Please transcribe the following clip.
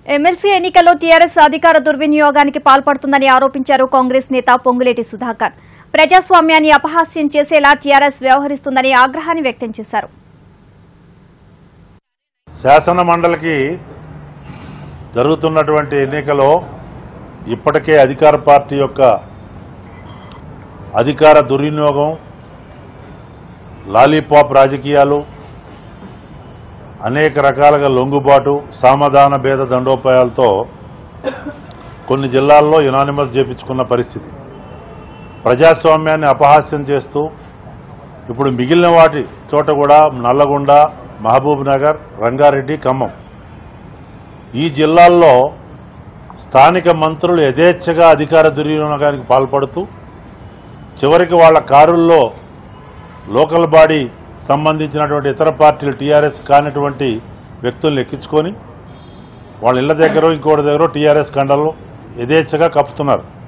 MLC ఎన్నికల్లో TRS అధికార దుర్వినియోగానికి పాల్పడుతుందని ఆరోపించారు కాంగ్రెస్ నేత పొంగులేటి సుధాకర్ ప్రజాస్వామ్యాన్ని అపహాస్యం చేసేలా టీఆర్ఎస్ వ్యవహరిస్తుందని ఆగ్రహాన్ని వ్యక్తం చేశారు శాసన మండలికి జరుగుతున్నటువంటి ఎన్నికలో ఇప్పటికే అధికార పార్టీ యొక్క అధికార దుర్వినియోగం లాలీపాప్ రాజకీయాలు అనేక రకాలుగా లొంగుబాటు సామధాన భేద దండోపాయాలతో కొన్ని జిల్లాల్లో యునానిమస్ చేపించుకున్న పరిస్థితి ప్రజాస్వామ్యాన్ని అపహాస్యం చేస్తూ ఇప్పుడు మిగిలిన వాటి చోట కూడా నల్లగొండ మహబూబ్ నగర్ రంగారెడ్డి ఖమ్మం ఈ జిల్లాల్లో స్థానిక మంత్రులు యథేచ్ఛగా అధికార దుర్వినియోగానికి పాల్పడుతూ చివరికి వాళ్ళ కారుల్లో లోకల్ బాడీ సంబంధించినటువంటి ఇతర పార్టీలు టీఆర్ఎస్ కానిటువంటి వ్యక్తులను ఎక్కించుకొని వాళ్ళ ఇళ్ల దగ్గర ఇంకోటి దగ్గర టీఆర్ఎస్ కండలు యథేచ్ఛగా కప్పుతున్నారు